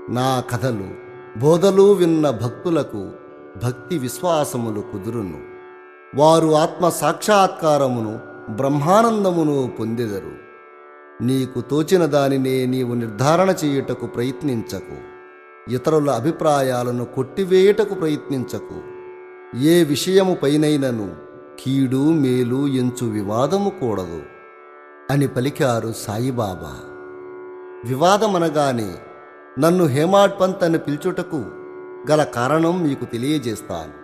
నా కథలు బోధలు విన్న భక్తులకు భక్తి విశ్వాసములు కుదురును వారు ఆత్మ సాక్షాత్కారమును బ్రహ్మానందమును పొందెదరు నీకు తోచిన దానినే నీవు నిర్ధారణ చేయుటకు ప్రయత్నించకు ఇతరుల అభిప్రాయాలను కొట్టివేయుటకు ప్రయత్నించకు ఏ విషయము పైనైనను కీడు మేలు ఎంచు వివాదము కూడదు అని పలికారు సాయిబాబా వివాదమనగానే నన్ను హేమాడ్ పంత్ అని పిలుచుటకు గల కారణం మీకు తెలియజేస్తాను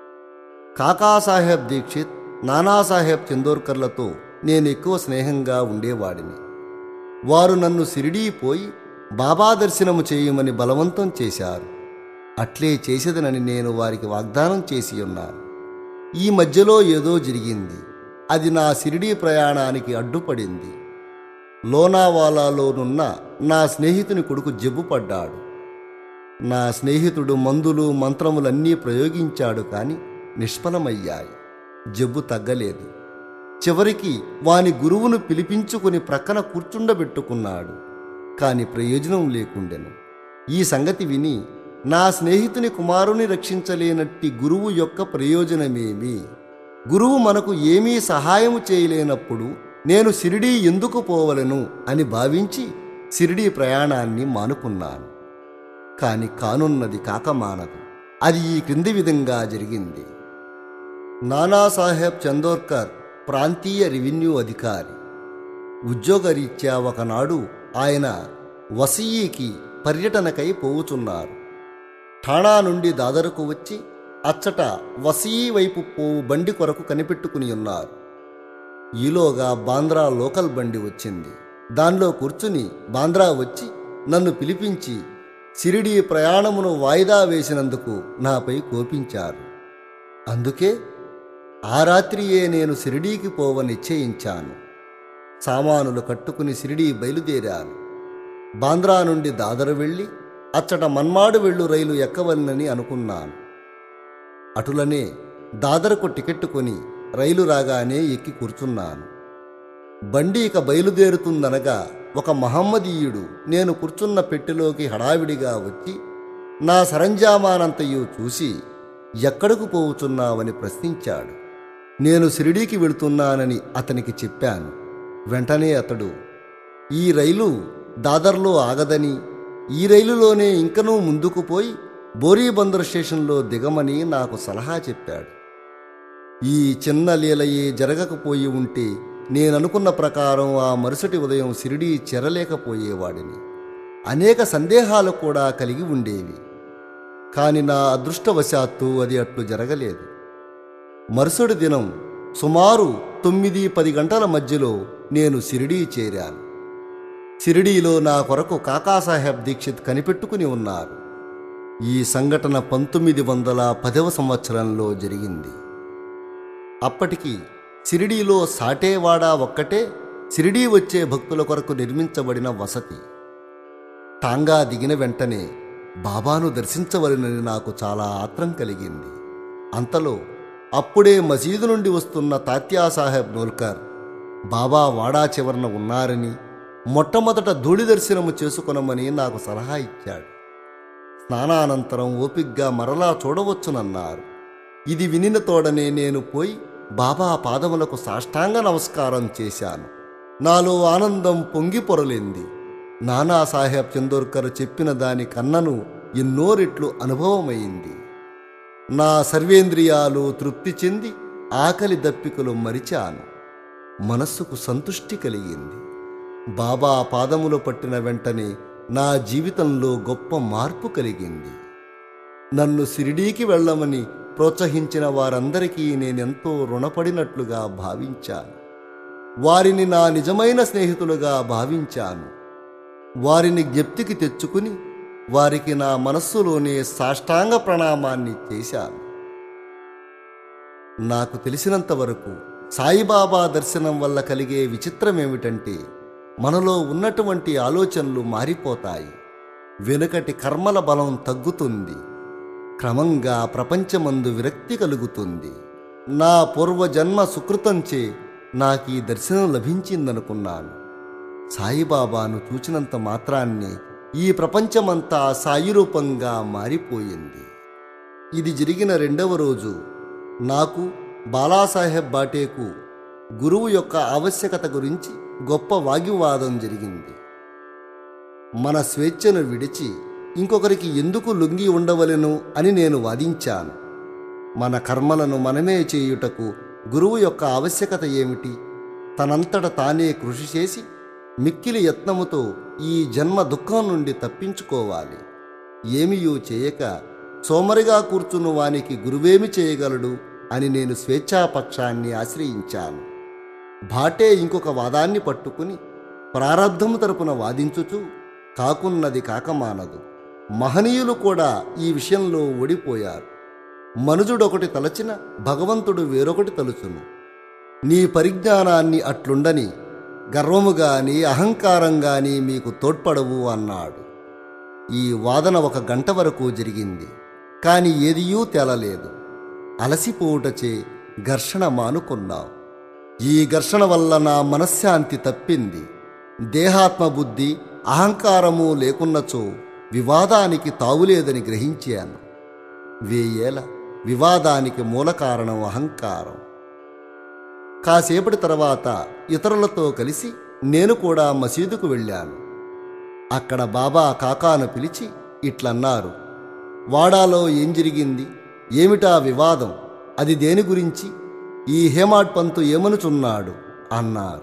కాకాసాహెబ్ దీక్షిత్ నానాసాహెబ్ చందోర్కర్లతో నేను ఎక్కువ స్నేహంగా ఉండేవాడిని వారు నన్ను సిరిడీ పోయి బాబా దర్శనము చేయమని బలవంతం చేశారు అట్లే చేసేదనని నేను వారికి వాగ్దానం చేసి ఉన్నాను ఈ మధ్యలో ఏదో జరిగింది అది నా సిరిడీ ప్రయాణానికి అడ్డుపడింది లోనావాలాలోనున్న నా స్నేహితుని కొడుకు జబ్బు పడ్డాడు నా స్నేహితుడు మందులు మంత్రములన్నీ ప్రయోగించాడు కాని నిష్ఫలమయ్యాయి జబ్బు తగ్గలేదు చివరికి వాని గురువును పిలిపించుకుని ప్రక్కన కూర్చుండబెట్టుకున్నాడు కాని ప్రయోజనం లేకుండెను ఈ సంగతి విని నా స్నేహితుని కుమారుని రక్షించలేనట్టి గురువు యొక్క ప్రయోజనమేమి గురువు మనకు ఏమీ సహాయము చేయలేనప్పుడు నేను సిరిడీ ఎందుకు పోవలను అని భావించి సిరిడీ ప్రయాణాన్ని మానుకున్నాను కాని కానున్నది కాకమానదు అది ఈ క్రింది విధంగా జరిగింది నానాసాహెబ్ చందోర్కర్ ప్రాంతీయ రెవెన్యూ అధికారి ఉద్యోగరీత్యా ఒకనాడు ఆయన వసీకి పర్యటనకై పోవుచున్నారు ఠాణా నుండి దాదరకు వచ్చి అచ్చట వసీ వైపు పోవు బండి కొరకు కనిపెట్టుకుని ఉన్నారు ఈలోగా బాంద్రా లోకల్ బండి వచ్చింది దానిలో కూర్చుని బాంద్రా వచ్చి నన్ను పిలిపించి సిరిడి ప్రయాణమును వాయిదా వేసినందుకు నాపై కోపించారు అందుకే ఆ రాత్రియే నేను సిరిడీకి పోవ నిశ్చయించాను సామానులు కట్టుకుని సిరిడీ బయలుదేరాను బాంద్రా నుండి దాదరు వెళ్ళి అచ్చట మన్మాడు వెళ్ళు రైలు ఎక్కవలనని అనుకున్నాను అటులనే దాదరకు టికెట్టు కొని రైలు రాగానే ఎక్కి కూర్చున్నాను బండి ఇక బయలుదేరుతుందనగా ఒక మహమ్మదీయుడు నేను కూర్చున్న పెట్టెలోకి హడావిడిగా వచ్చి నా సరంజామానంతయు చూసి ఎక్కడకు పోవుచున్నావని ప్రశ్నించాడు నేను షిరిడీకి వెళుతున్నానని అతనికి చెప్పాను వెంటనే అతడు ఈ రైలు దాదర్లో ఆగదని ఈ రైలులోనే ఇంకనూ ముందుకు పోయి బోరీబందర్ స్టేషన్లో దిగమని నాకు సలహా చెప్పాడు ఈ చిన్న లీలయే జరగకపోయి ఉంటే నేననుకున్న ప్రకారం ఆ మరుసటి ఉదయం సిరిడీ చెరలేకపోయేవాడిని అనేక సందేహాలు కూడా కలిగి ఉండేవి కాని నా అదృష్టవశాత్తు అది అట్లు జరగలేదు మరుసటి దినం సుమారు తొమ్మిది పది గంటల మధ్యలో నేను సిరిడీ చేరాను సిరిడీలో నా కొరకు కాకాసాహెబ్ దీక్షిత్ కనిపెట్టుకుని ఉన్నారు ఈ సంఘటన పంతొమ్మిది వందల పదవ సంవత్సరంలో జరిగింది అప్పటికి సిరిడీలో సాటేవాడ ఒక్కటే సిరిడీ వచ్చే భక్తుల కొరకు నిర్మించబడిన వసతి టాంగా దిగిన వెంటనే బాబాను దర్శించవలనని నాకు చాలా ఆత్రం కలిగింది అంతలో అప్పుడే మసీదు నుండి వస్తున్న తాత్యాసాహెబ్ నోల్కర్ బాబా వాడా చివరన ఉన్నారని మొట్టమొదట ధూళి దర్శనము చేసుకొనమని నాకు సలహా ఇచ్చాడు స్నానానంతరం ఓపిగ్గా మరలా చూడవచ్చునన్నారు ఇది వినిన తోడనే నేను పోయి బాబా పాదములకు సాష్టాంగ నమస్కారం చేశాను నాలో ఆనందం పొంగి పొరలింది నానాసాహెబ్ చందోర్కర్ చెప్పిన దాని కన్నను ఎన్నో రెట్లు అనుభవమైంది నా సర్వేంద్రియాలు తృప్తి చెంది ఆకలి దప్పికలు మరిచాను మనస్సుకు సంతుష్టి కలిగింది బాబా పాదములు పట్టిన వెంటనే నా జీవితంలో గొప్ప మార్పు కలిగింది నన్ను సిరిడీకి వెళ్ళమని ప్రోత్సహించిన వారందరికీ నేనెంతో రుణపడినట్లుగా భావించాను వారిని నా నిజమైన స్నేహితులుగా భావించాను వారిని జ్ఞప్తికి తెచ్చుకుని వారికి నా మనస్సులోనే సాష్టాంగ ప్రణామాన్ని చేశాను నాకు తెలిసినంత వరకు సాయిబాబా దర్శనం వల్ల కలిగే విచిత్రమేమిటంటే మనలో ఉన్నటువంటి ఆలోచనలు మారిపోతాయి వెనుకటి కర్మల బలం తగ్గుతుంది క్రమంగా ప్రపంచమందు విరక్తి కలుగుతుంది నా పూర్వజన్మ సుకృతంచే నాకు ఈ దర్శనం లభించిందనుకున్నాను సాయిబాబాను చూచినంత మాత్రాన్ని ఈ ప్రపంచమంతా సాయిరూపంగా మారిపోయింది ఇది జరిగిన రెండవ రోజు నాకు బాలాసాహెబ్ బాటేకు గురువు యొక్క ఆవశ్యకత గురించి గొప్ప వాగ్వివాదం జరిగింది మన స్వేచ్ఛను విడిచి ఇంకొకరికి ఎందుకు లొంగి ఉండవలెను అని నేను వాదించాను మన కర్మలను మనమే చేయుటకు గురువు యొక్క ఆవశ్యకత ఏమిటి తనంతట తానే కృషి చేసి మిక్కిలి యత్నముతో ఈ జన్మ దుఃఖం నుండి తప్పించుకోవాలి ఏమియూ చేయక సోమరిగా కూర్చున్న వానికి గురువేమి చేయగలడు అని నేను స్వేచ్ఛాపక్షాన్ని ఆశ్రయించాను భాటే ఇంకొక వాదాన్ని పట్టుకుని ప్రారబ్ధము తరపున వాదించుచు కాకున్నది కాకమానదు మహనీయులు కూడా ఈ విషయంలో ఓడిపోయారు మనుజుడొకటి తలచిన భగవంతుడు వేరొకటి తలుచును నీ పరిజ్ఞానాన్ని అట్లుండని గర్వము గాని అహంకారం గాని మీకు తోడ్పడవు అన్నాడు ఈ వాదన ఒక గంట వరకు జరిగింది కాని ఏదియూ తేలలేదు అలసిపోవుటచే ఘర్షణ మానుకున్నాం ఈ ఘర్షణ వల్ల నా మనశ్శాంతి తప్పింది దేహాత్మ బుద్ధి అహంకారము లేకున్నచో వివాదానికి తావులేదని గ్రహించాను వేయేల వివాదానికి మూల కారణం అహంకారం కాసేపటి తర్వాత ఇతరులతో కలిసి నేను కూడా మసీదుకు వెళ్ళాను అక్కడ బాబా కాకాను పిలిచి ఇట్లన్నారు వాడాలో ఏం జరిగింది ఏమిటా వివాదం అది దేని గురించి ఈ హేమాడ్ పంతు ఏమనుచున్నాడు అన్నారు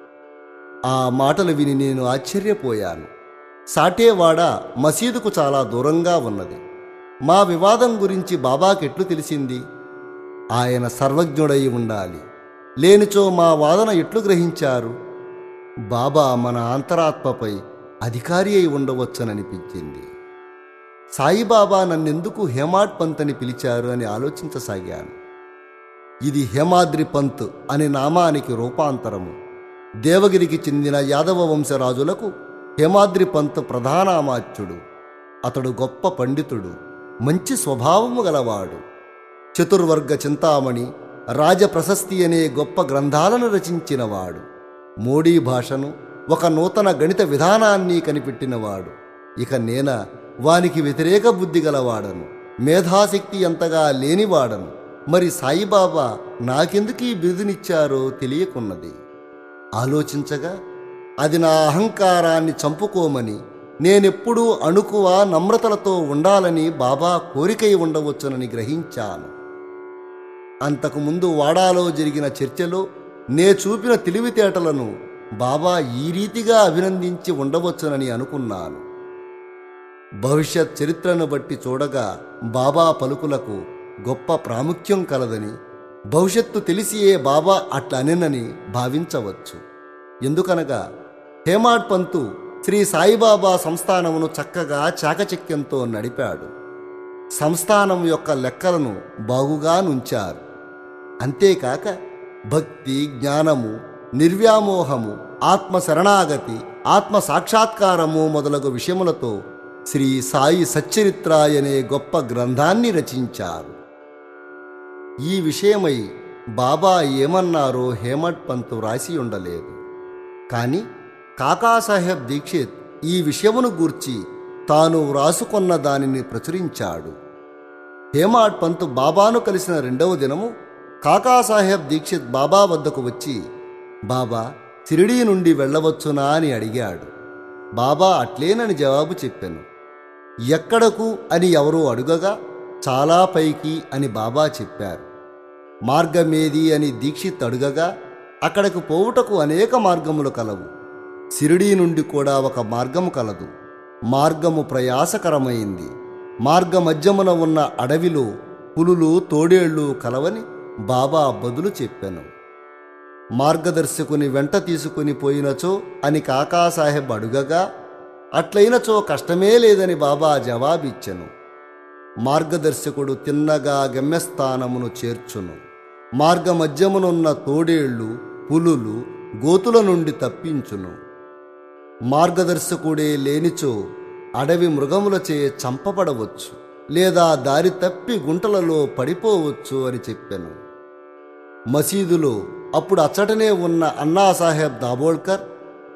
ఆ మాటలు విని నేను ఆశ్చర్యపోయాను సాటేవాడ మసీదుకు చాలా దూరంగా ఉన్నది మా వివాదం గురించి బాబాకెట్లు తెలిసింది ఆయన సర్వజ్ఞుడై ఉండాలి లేనిచో మా వాదన ఎట్లు గ్రహించారు బాబా మన అంతరాత్మపై అధికారి అయి ఉండవచ్చననిపించింది సాయిబాబా నన్నెందుకు హేమాడ్ పంత్ అని పిలిచారు అని ఆలోచించసాగాను ఇది హేమాద్రి పంత్ అనే నామానికి రూపాంతరము దేవగిరికి చెందిన యాదవ వంశరాజులకు హేమాద్రి పంత్ ప్రధానామాత్యుడు అతడు గొప్ప పండితుడు మంచి స్వభావము గలవాడు చతుర్వర్గ చింతామణి రాజప్రశస్తి అనే గొప్ప గ్రంథాలను రచించినవాడు మోడీ భాషను ఒక నూతన గణిత విధానాన్ని కనిపెట్టినవాడు ఇక నేన వానికి వ్యతిరేక బుద్ధి గలవాడను మేధాశక్తి అంతగా లేనివాడను మరి సాయిబాబా నాకెందుకు ఈ బిరుదునిచ్చారో తెలియకున్నది ఆలోచించగా అది నా అహంకారాన్ని చంపుకోమని నేనెప్పుడూ అణుకువ నమ్రతలతో ఉండాలని బాబా కోరికై ఉండవచ్చునని గ్రహించాను అంతకుముందు వాడాలో జరిగిన చర్చలో నే చూపిన తెలివితేటలను బాబా ఈ రీతిగా అభినందించి ఉండవచ్చునని అనుకున్నాను భవిష్యత్ చరిత్రను బట్టి చూడగా బాబా పలుకులకు గొప్ప ప్రాముఖ్యం కలదని భవిష్యత్తు తెలిసియే బాబా అట్లా అనెనని భావించవచ్చు ఎందుకనగా హేమాడ్ పంతు శ్రీ సాయిబాబా సంస్థానమును చక్కగా చాకచక్యంతో నడిపాడు సంస్థానం యొక్క లెక్కలను బాగుగా నుంచారు అంతేకాక భక్తి జ్ఞానము నిర్వ్యామోహము ఆత్మ శరణాగతి ఆత్మ సాక్షాత్కారము మొదలగు విషయములతో శ్రీ సాయి సచ్చరిత్ర అనే గొప్ప గ్రంథాన్ని రచించారు ఈ విషయమై బాబా ఏమన్నారో హేమట్ పంతు రాసి ఉండలేదు కానీ కాకాసాహెబ్ దీక్షిత్ ఈ విషయమును గూర్చి తాను వ్రాసుకొన్న దానిని ప్రచురించాడు హేమాడ్ పంతు బాబాను కలిసిన రెండవ దినము కాకాసాహెబ్ దీక్షిత్ బాబా వద్దకు వచ్చి బాబా సిరిడీ నుండి వెళ్ళవచ్చునా అని అడిగాడు బాబా అట్లేనని జవాబు చెప్పాను ఎక్కడకు అని ఎవరో అడుగగా చాలా పైకి అని బాబా చెప్పారు మార్గమేది అని దీక్షిత్ అడుగగా అక్కడకు పోవుటకు అనేక మార్గములు కలవు సిరిడీ నుండి కూడా ఒక మార్గము కలదు మార్గము ప్రయాసకరమైంది మార్గ మధ్యమున ఉన్న అడవిలో పులులు తోడేళ్లు కలవని బాబా బదులు చెప్పాను మార్గదర్శకుని వెంట తీసుకుని పోయినచో అని కాకాసాహెబ్ అడుగగా అట్లయినచో కష్టమే లేదని బాబా జవాబిచ్చెను మార్గదర్శకుడు తిన్నగా గమ్యస్థానమును చేర్చును మార్గ మధ్యమునున్న తోడేళ్లు పులులు గోతుల నుండి తప్పించును మార్గదర్శకుడే లేనిచో అడవి మృగములచే చంపబడవచ్చు లేదా దారి తప్పి గుంటలలో పడిపోవచ్చు అని చెప్పాను మసీదులో అప్పుడు అచ్చటనే ఉన్న అన్నాసాహెబ్ దాబోల్కర్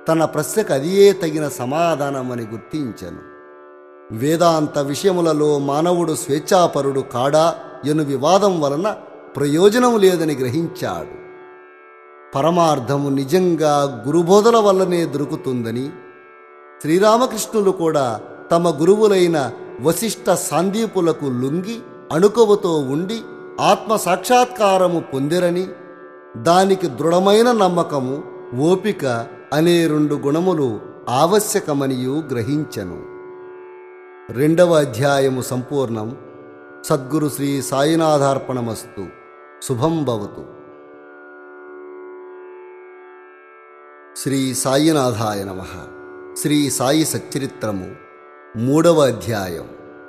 తన ప్రశ్నకు అదియే తగిన సమాధానమని గుర్తించెను వేదాంత విషయములలో మానవుడు స్వేచ్ఛాపరుడు కాడా ఎను వివాదం వలన ప్రయోజనం లేదని గ్రహించాడు పరమార్థము నిజంగా గురుబోధల వల్లనే దొరుకుతుందని శ్రీరామకృష్ణులు కూడా తమ గురువులైన వశిష్ఠ సాందీపులకు లొంగి అణుకువతో ఉండి ఆత్మ సాక్షాత్కారము పొందిరని దానికి దృఢమైన నమ్మకము ఓపిక అనే రెండు గుణములు ఆవశ్యకమనియు గ్రహించెను రెండవ అధ్యాయము సంపూర్ణం సద్గురు శ్రీ సాయినాథార్పణమస్తు శుభం భవతు శ్రీ సాయినాథాయ నమ శ్రీ సాయి సచ్చరిత్రము మూడవ అధ్యాయం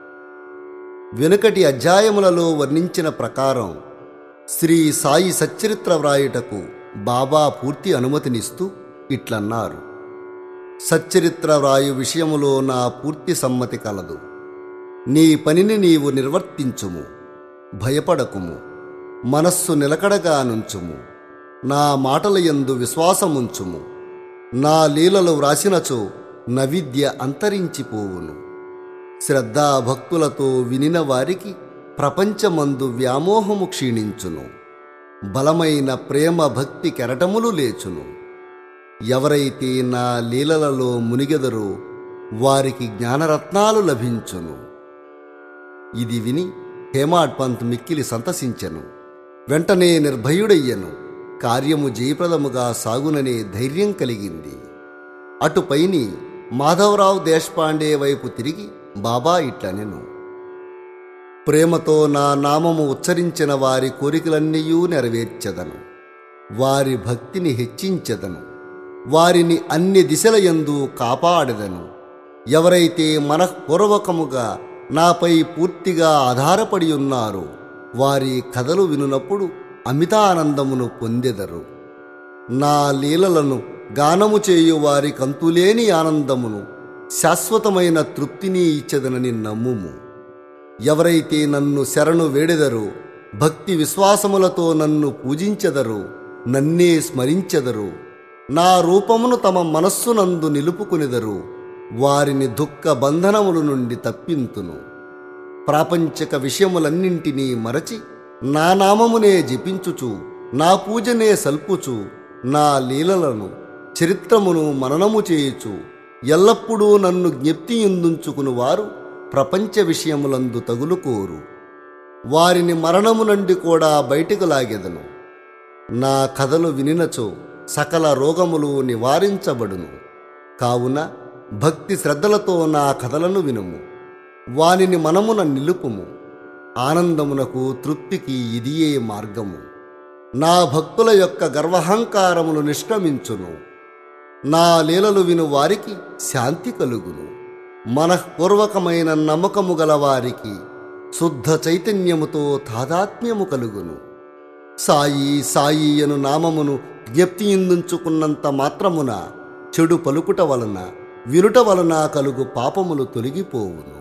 వెనుకటి అధ్యాయములలో వర్ణించిన ప్రకారం శ్రీ సాయి సచ్చరిత్ర వ్రాయుటకు బాబా పూర్తి అనుమతినిస్తూ ఇట్లన్నారు సచ్చరిత్ర వ్రాయు విషయములో నా పూర్తి సమ్మతి కలదు నీ పనిని నీవు నిర్వర్తించుము భయపడకుము మనస్సు నిలకడగా నుంచుము నా మాటల యందు విశ్వాసముంచుము నా లీలలు వ్రాసినచో నవిద్య అంతరించిపోవును శ్రద్ధాభక్తులతో వినిన వారికి ప్రపంచమందు వ్యామోహము క్షీణించును బలమైన ప్రేమ భక్తి కెరటములు లేచును ఎవరైతే నా లీలలలో మునిగెదరో వారికి జ్ఞానరత్నాలు లభించును ఇది విని హేమాడ్ పంత్ మిక్కిలి సంతసించెను వెంటనే నిర్భయుడయ్యను కార్యము జయప్రదముగా సాగుననే ధైర్యం కలిగింది అటుపైని మాధవరావు దేశపాండే వైపు తిరిగి బాబా ఇట్లనెను ప్రేమతో నా నామము ఉచ్చరించిన వారి కోరికలన్నీయూ నెరవేర్చెదను వారి భక్తిని హెచ్చించెదను వారిని అన్ని దిశల యందు కాపాడెదను ఎవరైతే మనఃపూర్వకముగా నాపై పూర్తిగా ఆధారపడి ఉన్నారో వారి కథలు వినునప్పుడు అమితానందమును పొందెదరు నా లీలలను గానము చేయు వారి కంతులేని ఆనందమును శాశ్వతమైన తృప్తిని ఇచ్చదనని నమ్ముము ఎవరైతే నన్ను శరణు వేడెదరో భక్తి విశ్వాసములతో నన్ను పూజించెదరో నన్నే స్మరించెదరు నా రూపమును తమ మనస్సునందు నిలుపుకునెదరు వారిని దుఃఖ బంధనముల నుండి తప్పింతును ప్రాపంచక విషయములన్నింటినీ మరచి నా నామమునే జపించుచు నా పూజనే సల్పుచు నా లీలలను చరిత్రమును మననము చేయుచు ఎల్లప్పుడూ నన్ను జ్ఞప్తి ఎందుంచుకుని వారు ప్రపంచ విషయములందు తగులుకోరు వారిని మరణము నుండి కూడా బయటకు లాగెదను నా కథలు వినినచో సకల రోగములు నివారించబడును కావున భక్తి శ్రద్ధలతో నా కథలను వినుము వానిని మనమున నిలుపుము ఆనందమునకు తృప్తికి ఇదియే మార్గము నా భక్తుల యొక్క గర్వహంకారములు నిష్క్రమించును నా లీలలు విను వారికి శాంతి కలుగును మనఃపూర్వకమైన నమ్మకము గల వారికి శుద్ధ చైతన్యముతో తాదాత్మ్యము కలుగును సాయి సాయి అను నామమును జ్ఞప్తి ఇందుంచుకున్నంత మాత్రమున చెడు పలుకుట వలన వినుట వలన కలుగు పాపములు తొలగిపోవును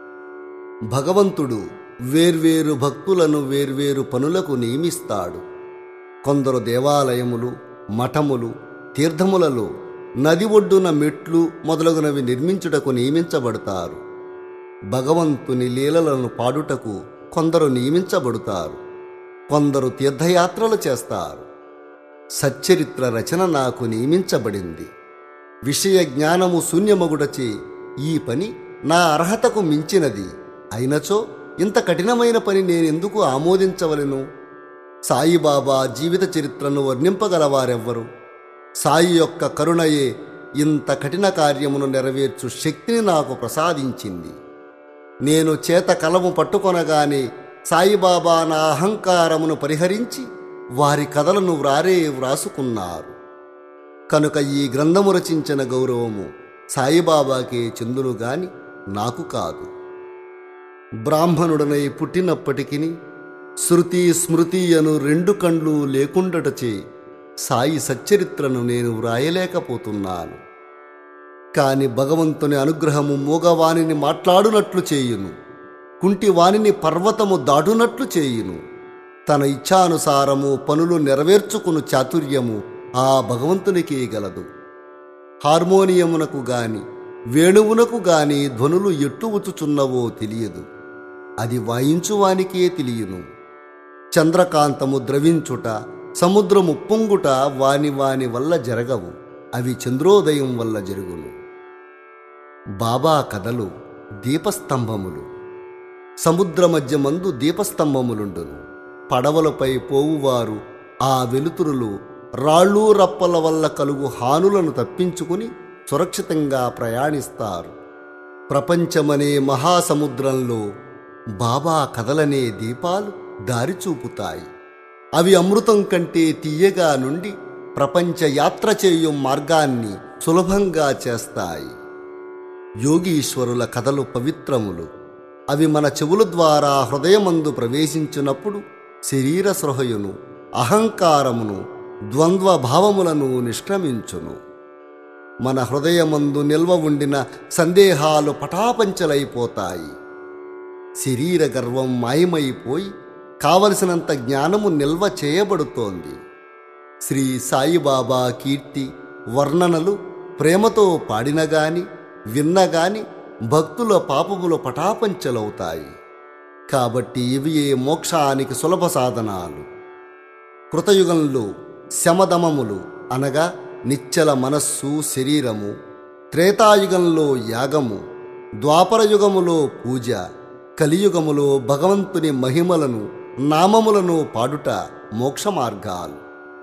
భగవంతుడు వేర్వేరు భక్తులను వేర్వేరు పనులకు నియమిస్తాడు కొందరు దేవాలయములు మఠములు తీర్థములలో నది ఒడ్డున మెట్లు మొదలగునవి నిర్మించుటకు నియమించబడతారు భగవంతుని లీలలను పాడుటకు కొందరు నియమించబడుతారు కొందరు తీర్థయాత్రలు చేస్తారు సచ్చరిత్ర రచన నాకు నియమించబడింది విషయ జ్ఞానము శూన్యమగుడచే ఈ పని నా అర్హతకు మించినది అయినచో ఇంత కఠినమైన పని నేనెందుకు ఆమోదించవలెను సాయిబాబా జీవిత చరిత్రను వర్ణింపగలవారెవ్వరు సాయి యొక్క కరుణయే ఇంత కఠిన కార్యమును నెరవేర్చు శక్తిని నాకు ప్రసాదించింది నేను చేత కలము పట్టుకొనగానే సాయిబాబా నా అహంకారమును పరిహరించి వారి కథలను వ్రారే వ్రాసుకున్నారు కనుక ఈ గ్రంథము రచించిన గౌరవము సాయిబాబాకే చెందును గాని నాకు కాదు బ్రాహ్మణుడనై పుట్టినప్పటికీ శృతి స్మృతి అను రెండు కండ్లు లేకుండటచే సాయి సచ్చరిత్రను నేను వ్రాయలేకపోతున్నాను కాని భగవంతుని అనుగ్రహము మూగవానిని మాట్లాడునట్లు చేయును కుంటి వానిని పర్వతము దాటునట్లు చేయును తన ఇచ్ఛానుసారము పనులు నెరవేర్చుకును చాతుర్యము ఆ భగవంతునికే గలదు హార్మోనియమునకు గాని వేణువునకు గాని ధ్వనులు ఎట్టు వచ్చుచున్నవో తెలియదు అది వాయించువానికే తెలియను చంద్రకాంతము ద్రవించుట సముద్రము పొంగుట వాని వాని వల్ల జరగవు అవి చంద్రోదయం వల్ల జరుగును బాబా కథలు దీపస్తంభములు సముద్ర మధ్య మందు దీపస్తంభములుండును పడవలపై పోవువారు ఆ వెలుతురులు రాళ్ళు రప్పల వల్ల కలుగు హానులను తప్పించుకుని సురక్షితంగా ప్రయాణిస్తారు ప్రపంచమనే మహాసముద్రంలో బాబా కథలనే దీపాలు దారి చూపుతాయి అవి అమృతం కంటే తీయగా నుండి ప్రపంచ యాత్ర చేయు మార్గాన్ని సులభంగా చేస్తాయి యోగీశ్వరుల కథలు పవిత్రములు అవి మన చెవుల ద్వారా హృదయమందు ప్రవేశించినప్పుడు శరీర సృహయును అహంకారమును ద్వంద్వ భావములను నిష్క్రమించును మన హృదయమందు నిల్వ ఉండిన సందేహాలు పటాపంచలైపోతాయి శరీర గర్వం మాయమైపోయి కావలసినంత జ్ఞానము నిల్వ చేయబడుతోంది శ్రీ సాయిబాబా కీర్తి వర్ణనలు ప్రేమతో పాడినగాని విన్నగాని భక్తుల పాపములు పటాపంచలవుతాయి కాబట్టి ఇవి ఏ మోక్షానికి సులభ సాధనాలు కృతయుగంలో శమదమములు అనగా నిశ్చల మనస్సు శరీరము త్రేతాయుగంలో యాగము ద్వాపరయుగములో పూజ కలియుగములో భగవంతుని మహిమలను నామములను పాడుట మోక్ష మార్గాలు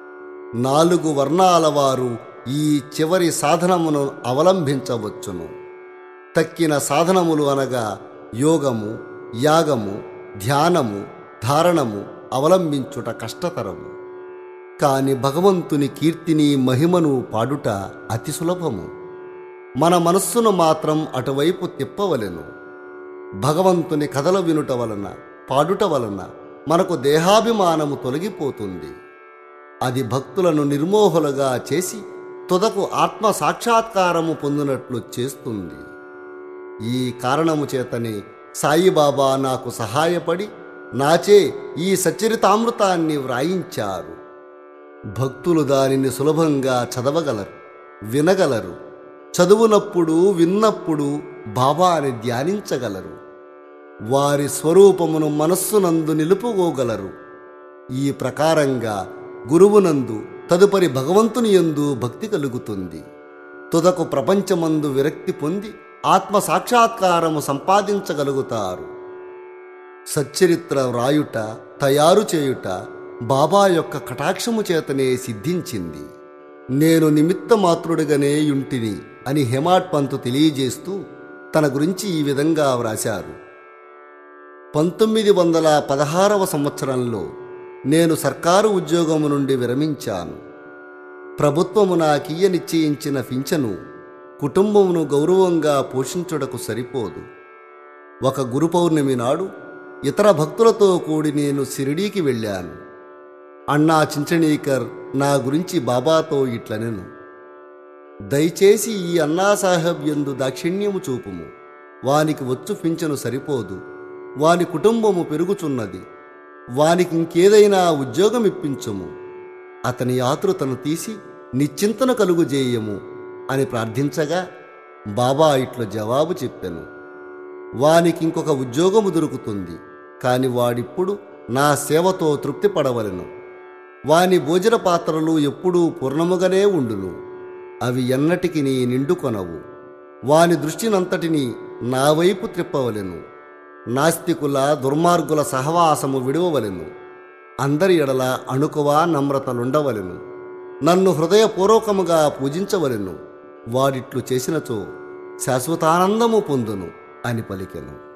నాలుగు వర్ణాల వారు ఈ చివరి సాధనమును అవలంబించవచ్చును తక్కిన సాధనములు అనగా యోగము యాగము ధ్యానము ధారణము అవలంబించుట కష్టతరము కాని భగవంతుని కీర్తిని మహిమను పాడుట అతి సులభము మన మనస్సును మాత్రం అటువైపు తిప్పవలెను భగవంతుని కథలు వినుట వలన పాడుట వలన మనకు దేహాభిమానము తొలగిపోతుంది అది భక్తులను నిర్మోహులుగా చేసి తుదకు ఆత్మ సాక్షాత్కారము పొందినట్లు చేస్తుంది ఈ కారణము చేతనే సాయిబాబా నాకు సహాయపడి నాచే ఈ సచ్చరితామృతాన్ని వ్రాయించారు భక్తులు దానిని సులభంగా చదవగలరు వినగలరు చదువునప్పుడు విన్నప్పుడు బాబాని ధ్యానించగలరు వారి స్వరూపమును మనస్సునందు నిలుపుకోగలరు ఈ ప్రకారంగా గురువునందు తదుపరి భగవంతుని యందు భక్తి కలుగుతుంది తుదకు ప్రపంచమందు విరక్తి పొంది ఆత్మ సాక్షాత్కారము సంపాదించగలుగుతారు సచ్చరిత్ర వ్రాయుట తయారు చేయుట బాబా యొక్క కటాక్షము చేతనే సిద్ధించింది నేను నిమిత్త మాతృడిగానే యుంటిని అని హెమాట్ పంతు తెలియజేస్తూ తన గురించి ఈ విధంగా వ్రాశారు పంతొమ్మిది వందల పదహారవ సంవత్సరంలో నేను సర్కారు ఉద్యోగము నుండి విరమించాను ప్రభుత్వము నాకియ్య నిశ్చయించిన పింఛను కుటుంబమును గౌరవంగా పోషించుటకు సరిపోదు ఒక గురు పౌర్ణమి నాడు ఇతర భక్తులతో కూడి నేను సిరిడీకి వెళ్ళాను అన్నా చించణీకర్ నా గురించి బాబాతో ఇట్లనెను దయచేసి ఈ అన్నాసాహెబ్ ఎందు దాక్షిణ్యము చూపుము వానికి వచ్చు పింఛను సరిపోదు వాని కుటుంబము పెరుగుచున్నది వానికి ఇంకేదైనా ఉద్యోగం ఇప్పించుము అతని ఆతృతను తీసి నిశ్చింతన కలుగుజేయము అని ప్రార్థించగా బాబా ఇట్లు జవాబు చెప్పెను వానికి ఇంకొక ఉద్యోగము దొరుకుతుంది కాని వాడిప్పుడు నా సేవతో తృప్తి పడవలెను వాని భోజన పాత్రలు ఎప్పుడూ పూర్ణముగానే ఉండును అవి ఎన్నటికి నీ నిండుకొనవు వాని దృష్టినంతటిని నా వైపు త్రిప్పవలెను నాస్తికుల దుర్మార్గుల సహవాసము విడవవలెను అందరి ఎడల అణుకువ నమ్రతలుండవలెను నన్ను హృదయపూర్వకముగా పూజించవలెను వాడిట్లు చేసినచో శాశ్వతానందము పొందును అని పలికెను